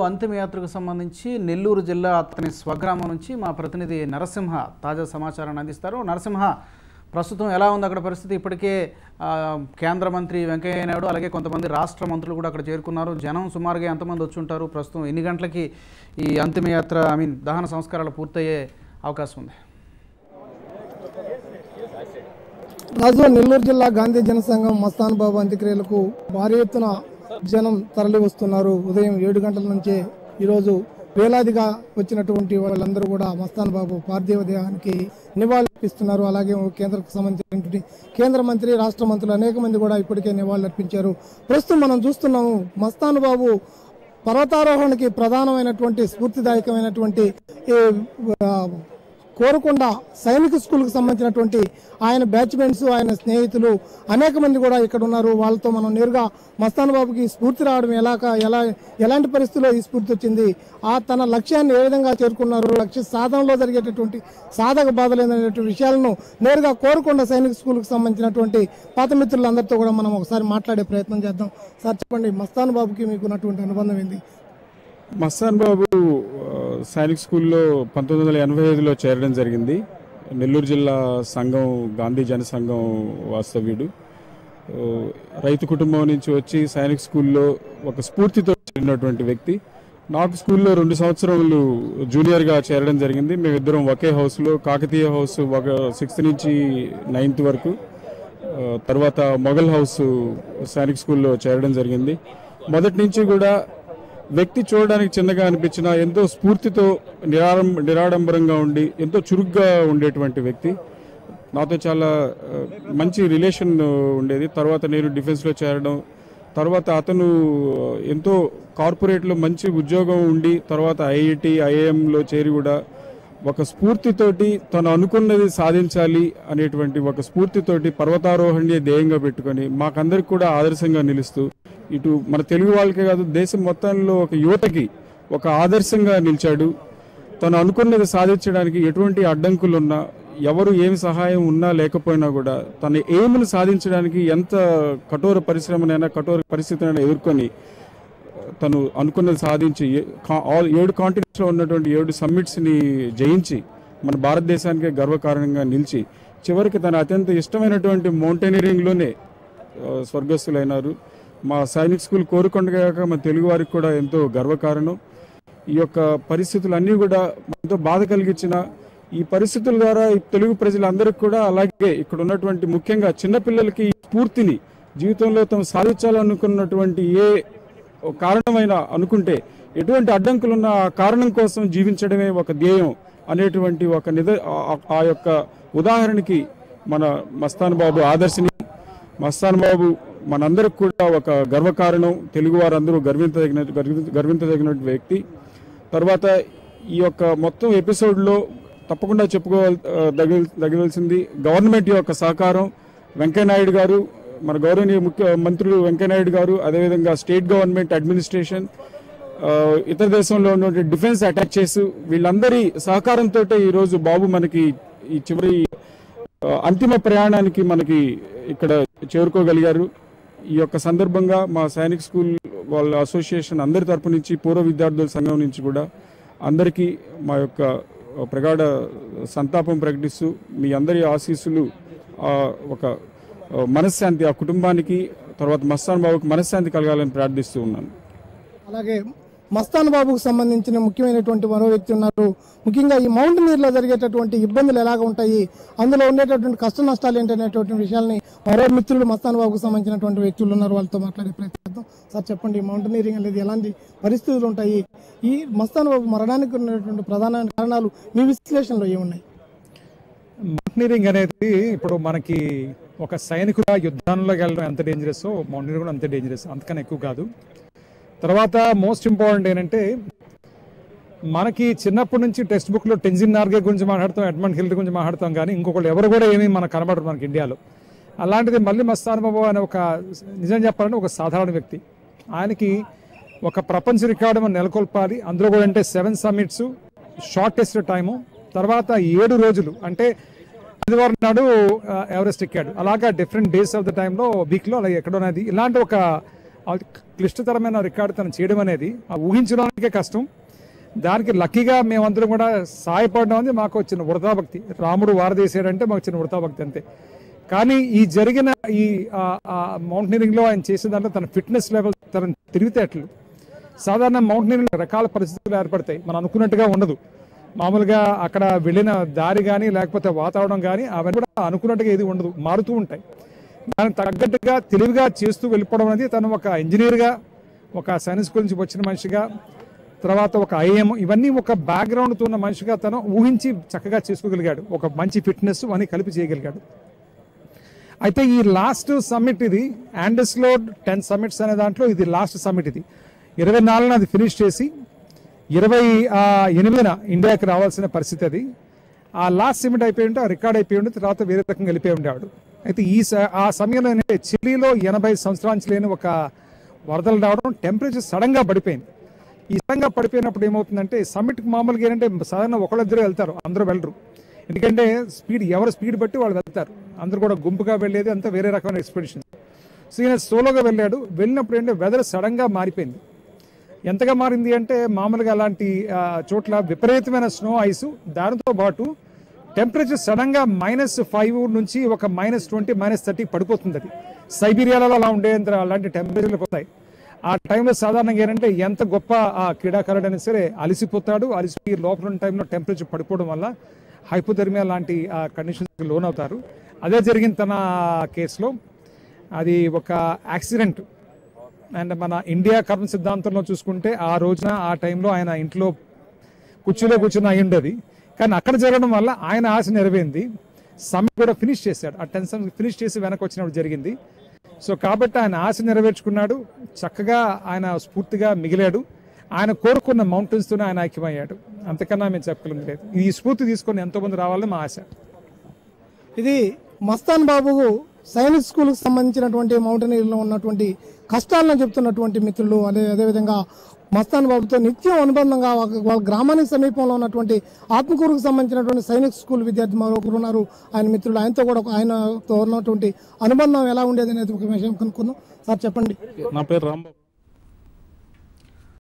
అంతిమయాత్రకు సంబంధించి నెల్లూరు జిల్లా అతని స్వగ్రామం నుంచి మా ప్రతినిధి నరసింహ తాజా సమాచారాన్ని అందిస్తారు నరసింహ ప్రస్తుతం ఎలా ఉంది అక్కడ పరిస్థితి ఇప్పటికే ఆ, కేంద్ర మంత్రి వెంకయ్య నాయుడు అలాగే కొంతమంది రాష్ట్ర మంత్రులు కూడా అక్కడ చేరుకున్నారు జనం సుమారుగా ఎంతమంది వచ్చి ఉంటారు ప్రస్తుతం ఎన్ని గంటలకి ఈ అంతిమయాత్ర ఐ మీన్ దహన సంస్కారాలు పూర్తయ్యే అవకాశం ఉంది రాజు నెల్లూరు జిల్లా గాంధీ జనసంఘం మస్తాన్ బాబు అంత్యక్రియలకు భారీ ఎత్తున జనం తరలి వస్తున్నారు ఉదయం ఏడు గంటల నుంచే ఈరోజు వేలాదిగా వచ్చినటువంటి వాళ్ళందరూ కూడా మస్తాన్ బాబు పార్థివ దేహానికి నివాళులర్పిస్తున్నారు అలాగే కేంద్రకు సంబంధించినటువంటి కేంద్ర మంత్రి రాష్ట్ర మంత్రులు అనేక మంది కూడా ఇప్పటికే నివాళులర్పించారు ప్రస్తుతం మనం చూస్తున్నాము మస్తాన్ బాబు పర్వతారోహణకి ప్రధానమైనటువంటి స్ఫూర్తిదాయకమైనటువంటి ఈ, ఆ, కోరుకొండ సైనిక స్కూల్కి సంబంధించినటువంటి ఆయన బ్యాచ్మెంట్స్ ఆయన స్నేహితులు అనేక మంది కూడా ఇక్కడ ఉన్నారు వాళ్ళతో మనం నేరుగా మస్తాన్ బాబుకి స్ఫూర్తి రావడం ఎలా ఎలా ఎలాంటి పరిస్థితుల్లో ఈ స్ఫూర్తి వచ్చింది ఆ తన లక్ష్యాన్ని ఏ విధంగా చేరుకున్నారు లక్ష్య సాధనలో జరిగేటటువంటి సాధక బాధలు అనేటువంటి విషయాలను నేరుగా కోరుకొండ సైనిక స్కూల్కి సంబంధించినటువంటి పాత మిత్రులందరితో కూడా మనం ఒకసారి మాట్లాడే ప్రయత్నం చేద్దాం సార్ చెప్పండి మస్తాన్ బాబుకి మీకు ఉన్నటువంటి అనుబంధం ఏంది మస్తాన్ బాబు ఆ, సైనిక్ స్కూల్లో పంతొమ్మిది వందల ఎనభై ఐదులో చేరడం జరిగింది నెల్లూరు జిల్లా సంఘం గాంధీ జన సంఘం వాస్తవ్యుడు ఆ, రైతు కుటుంబం నుంచి వచ్చి సైనిక్ స్కూల్లో ఒక స్ఫూర్తితో చేరినటువంటి వ్యక్తి నాకు స్కూల్లో రెండు సంవత్సరాలు జూనియర్గా చేరడం జరిగింది మేమిద్దరం ఒకే హౌస్లో కాకతీయ హౌస్ ఒక సిక్స్త్ నుంచి నైన్త్ వరకు ఆ, తర్వాత మొఘల్ హౌస్ సైనిక్ స్కూల్లో చేరడం జరిగింది మొదటి నుంచి కూడా వ్యక్తి చూడడానికి చిన్నగా అనిపించిన ఎంతో స్ఫూర్తితో నిరాడం నిరాడంబరంగా ఉండి ఎంతో చురుగ్గా ఉండేటువంటి వ్యక్తి నాతో చాలా ఆ, మంచి రిలేషన్ ఉండేది తర్వాత నేను డిఫెన్స్లో చేరడం తర్వాత అతను ఎంతో కార్పొరేట్లో మంచి ఉద్యోగం ఉండి తర్వాత ఐఐటి ఐఐఎంలో చేరి కూడా ఒక స్ఫూర్తితోటి తను అనుకున్నది సాధించాలి అనేటువంటి ఒక స్ఫూర్తితోటి పర్వతారోహణి ధ్యేయంగా పెట్టుకొని మాకందరికి కూడా ఆదర్శంగా నిలుస్తూ ఇటు మన తెలుగు వాళ్ళకే కాదు దేశం మొత్తంలో ఒక యువతకి ఒక ఆదర్శంగా నిలిచాడు తను అనుకున్నది సాధించడానికి ఎటువంటి అడ్డంకులు ఉన్నా ఎవరు ఏమి సహాయం ఉన్నా లేకపోయినా కూడా తన ఎయిమ్ను సాధించడానికి ఎంత కఠోర పరిశ్రమనైనా కఠోర పరిస్థితులైనా ఎదుర్కొని తను అనుకున్నది సాధించి ఏ- కా- ఆల్ ఏడు కాంటినెంట్స్లో ఉన్నటువంటి ఏడు సమ్మిట్స్ని జయించి మన భారతదేశానికే గర్వకారణంగా నిలిచి చివరికి తన అత్యంత ఇష్టమైనటువంటి మౌంటైనరింగ్లోనే ఆ, స్వర్గస్థులైనారు మా సైనిక్ స్కూల్ కోరుకొండగాక మన తెలుగు వారికి కూడా ఎంతో గర్వకారణం ఈ యొక్క పరిస్థితులన్నీ కూడా ఎంతో బాధ కలిగించిన ఈ పరిస్థితుల ద్వారా ఈ తెలుగు ప్రజలందరికీ కూడా అలాగే ఇక్కడ ఉన్నటువంటి ముఖ్యంగా చిన్నపిల్లలకి ఈ స్ఫూర్తిని జీవితంలో తాము సాధించాలనుకున్నటువంటి ఏ కారణమైన అనుకుంటే ఎటువంటి అడ్డంకులున్న ఆ కారణం కోసం జీవించడమే ఒక ధ్యేయం అనేటువంటి ఒక నిద ఆ- ఆ యొక్క ఉదాహరణకి మన మస్తాన్ బాబు ఆదర్శని మస్తాన్ బాబు మనందరికి కూడా ఒక గర్వకారణం తెలుగు వారందరూ గర్వించదగిన గర్వి- గర్వించదగిన వ్యక్తి తర్వాత ఈ యొక్క మొత్తం ఎపిసోడ్లో తప్పకుండా చెప్పుకోవాలి దగవలసింది గవర్నమెంట్ యొక్క సహకారం వెంకయ్యనాయుడు గారు మన గౌరవనీయ ముఖ్య మంత్రులు వెంకయ్యనాయుడు గారు అదేవిధంగా స్టేట్ గవర్నమెంట్ అడ్మినిస్ట్రేషన్ ఆ, ఇతర దేశంలో ఉన్నటువంటి డిఫెన్స్ అటాక్ చేసి వీళ్ళందరి సహకారంతో ఈరోజు బాబు మనకి ఈ చివరి ఆ, అంతిమ ప్రయాణానికి మనకి ఇక్కడ చేరుకోగలిగారు ఈ యొక్క సందర్భంగా మా సైనిక్ స్కూల్ వాళ్ళ అసోసియేషన్ అందరి తరపు నుంచి పూర్వ విద్యార్థుల సంఘం నుంచి కూడా అందరికీ మా యొక్క ప్రగాఢ సంతాపం ప్రకటిస్తూ మీ అందరి ఆశీస్సులు ఆ, ఒక ఆ, మనశ్శాంతి ఆ కుటుంబానికి తర్వాత మస్తాన్ బాబుకి మనశ్శాంతి కలగాలని ప్రార్థిస్తూ ఉన్నాను అలాగే మస్తాన్ బాబుకు సంబంధించిన ముఖ్యమైనటువంటి మరో వ్యక్తి ఉన్నారు ముఖ్యంగా ఈ మౌంటనీర్లో జరిగేటటువంటి ఇబ్బందులు ఎలాగ ఉంటాయి అందులో ఉండేటటువంటి కష్ట నష్టాలు ఏంటనేటువంటి విషయాల్ని మరో మిత్రులు మస్తాన్ బాబుకు సంబంధించినటువంటి వ్యక్తులు ఉన్నారు వాళ్ళతో మాట్లాడే ప్రయత్నిద్దాం సార్ చెప్పండి మౌంటనీరింగ్ అనేది ఎలాంటి పరిస్థితులు ఉంటాయి ఈ మస్తాన్ బాబు మరణానికి ఉన్నటువంటి ప్రధాన కారణాలు మీ విశ్లేషణలో ఏమున్నాయి మౌంటనీరింగ్ అనేది ఇప్పుడు మనకి ఒక సైనికుగా యుద్ధంలోకి వెళ్ళడం ఎంత డేంజరస్ మౌంటనీరింగ్ కూడా అంతే డేంజరస్ అంతకన్నా ఎక్కువ కాదు తర్వాత మోస్ట్ ఇంపార్టెంట్ ఏంటంటే మనకి చిన్నప్పటి నుంచి టెక్స్ట్ బుక్లో టెన్జిన్ నార్గే గురించి మాట్లాడతాం ఎడ్మండ్ హిల్ గురించి మాట్లాడతాం కానీ ఇంకొకళ్ళు ఎవరు కూడా ఏమీ మనకు కనబడరు మనకి ఇండియాలో అలాంటిది మళ్ళీ మస్తాన్ బాబు అనే ఒక నిజం చెప్పాలంటే ఒక సాధారణ వ్యక్తి ఆయనకి ఒక ప్రపంచ రికార్డు మనం నెలకొల్పాలి అందులో కూడా అంటే సెవెన్ సమ్మిట్స్ షార్టెస్ట్ టైము తర్వాత ఏడు రోజులు అంటే ఆదివారం నాడు ఆ, ఎవరెస్ట్ ఎక్కాడు అలాగా డిఫరెంట్ డేస్ ఆఫ్ ద టైంలో వీక్లో అలాగే ఎక్కడోనది ఇలాంటి ఒక అది క్లిష్టతరమైన రికార్డు తను చేయడం అనేది ఆ ఊహించడానికే కష్టం దానికి లక్కీగా మేమందరం కూడా సహాయపడడం అనేది మాకు వచ్చిన వృధాభక్తి రాముడు వారదేశాడంటే మాకు వచ్చిన వృధాభక్తి అంతే కానీ ఈ జరిగిన ఈ మౌంటనీరింగ్లో ఆయన చేసిన దాంట్లో తన ఫిట్నెస్ లెవెల్ తన తిరిగితేటలు సాధారణ మౌంటనీరింగ్ రకాల పరిస్థితులు ఏర్పడతాయి మనం అనుకున్నట్టుగా ఉండదు మామూలుగా అక్కడ వెళ్ళిన దారి కానీ లేకపోతే వాతావరణం కానీ అవన్నీ కూడా అనుకున్నట్టుగా ఏది ఉండదు మారుతూ ఉంటాయి దానికి తగ్గట్టుగా తెలివిగా చేస్తూ వెళ్ళిపోవడం అనేది తను ఒక ఇంజనీర్గా ఒక సైన్స్ స్కూల్ నుంచి వచ్చిన మనిషిగా తర్వాత ఒక ఐఎం ఇవన్నీ ఒక బ్యాక్గ్రౌండ్తో ఉన్న మనిషిగా తను ఊహించి చక్కగా చేసుకోగలిగాడు ఒక మంచి ఫిట్నెస్ అని కలిపి చేయగలిగాడు అయితే ఈ లాస్ట్ సమ్మిట్ ఇది యాండస్లో టెన్ సమ్మిట్స్ అనే దాంట్లో ఇది లాస్ట్ సమ్మిట్ ఇది ఇరవై నాలుగున అది ఫినిష్ చేసి ఇరవై ఆ, ఎనిమిదిన ఇండియాకి రావాల్సిన పరిస్థితి అది ఆ లాస్ట్ సమ్మిట్ అయిపోయి ఉంటే ఆ రికార్డ్ అయిపోయి ఉంటే తర్వాత వేరే రకంగా వెళ్ళిపోయి ఉండేవాడు అయితే ఈ స- ఆ సమయంలో ఏంటంటే చిలీలో ఎనభై సంవత్సరాల నుంచి లేని ఒక వరదలు రావడం టెంపరేచర్ సడన్గా పడిపోయింది ఈ సడన్గా పడిపోయినప్పుడు ఏమవుతుందంటే సమ్మిట్కి మామూలుగా ఏంటంటే సాధారణ ఒకళ్ళిద్దరు వెళ్తారు అందరూ వెళ్ళరు ఎందుకంటే స్పీడ్ ఎవరు స్పీడ్ బట్టి వాళ్ళు వెళ్తారు అందరూ కూడా గుంపుగా వెళ్ళేది అంతా వేరే రకమైన ఎక్స్పెడిషన్ సో ఈయన సోలోగా వెళ్ళాడు వెళ్ళినప్పుడు ఏంటంటే వెదర్ సడన్గా మారిపోయింది ఎంతగా మారింది అంటే మామూలుగా అలాంటి ఆ, చోట్ల విపరీతమైన స్నో ఐస్ దానితో పాటు టెంపరేచర్ సడన్గా మైనస్ ఫైవ్ నుంచి ఒక మైనస్ ట్వంటీ మైనస్ థర్టీ పడిపోతుంది అది సైబీరియాలో అలా ఉండేంత అలాంటి టెంపరేచర్లు పోతాయి ఆ టైంలో సాధారణంగా ఏంటంటే ఎంత గొప్ప ఆ క్రీడాకారుడు అయినా సరే అలసిపోతాడు అలసిపోయి లోపల ఉన్న టైంలో టెంపరేచర్ పడిపోవడం వల్ల హైపోథెర్మియా లాంటి ఆ కండిషన్స్కి లోన్ అవుతారు అదే జరిగింది తన కేసులో అది ఒక యాక్సిడెంట్ అండ్ మన ఇండియా కర్మ సిద్ధాంతంలో చూసుకుంటే ఆ రోజున ఆ టైంలో ఆయన ఇంట్లో కుర్చీలో కూర్చుని అయి ఉండేది కానీ అక్కడ జరగడం వల్ల ఆయన ఆశ నెరవేరింది సమ్మిట్ కూడా ఫినిష్ చేశాడు ఆ టెన్ సమ్ ఫినిష్ చేసి వెనక్కి వచ్చినప్పుడు జరిగింది సో కాబట్టి ఆయన ఆశ నెరవేర్చుకున్నాడు చక్కగా ఆయన స్ఫూర్తిగా మిగిలాడు ఆయన కోరుకున్న మౌంటైన్స్తోనే ఆయన ఐక్యమయ్యాడు అంతకన్నా మేము చెప్పగలం లేదు ఈ స్ఫూర్తి తీసుకొని ఎంతోమంది రావాలని మా ఆశ ఇది మస్తాన్ బాబు సైనిక్ స్కూల్కి సంబంధించినటువంటి మౌంటనీర్లో ఉన్నటువంటి కష్టాలను చెప్తున్నటువంటి మిత్రులు అదే అదేవిధంగా మస్తాన్ బాబుతో నిత్యం అనుబంధంగా ఒక- వాళ్ళ గ్రామానికి సమీపంలో ఉన్నటువంటి ఆత్మకూరుకు సంబంధించినటువంటి సైనిక్ స్కూల్ విద్యార్థి మరొకరు ఉన్నారు ఆయన మిత్రులు ఆయనతో కూడా ఒక- ఆయనతో ఉన్నటువంటి అనుబంధం ఎలా ఉండేది అనేది ఒక విషయం కనుక్కున్నాం సార్ చెప్పండి నా పేరు రాంబాబు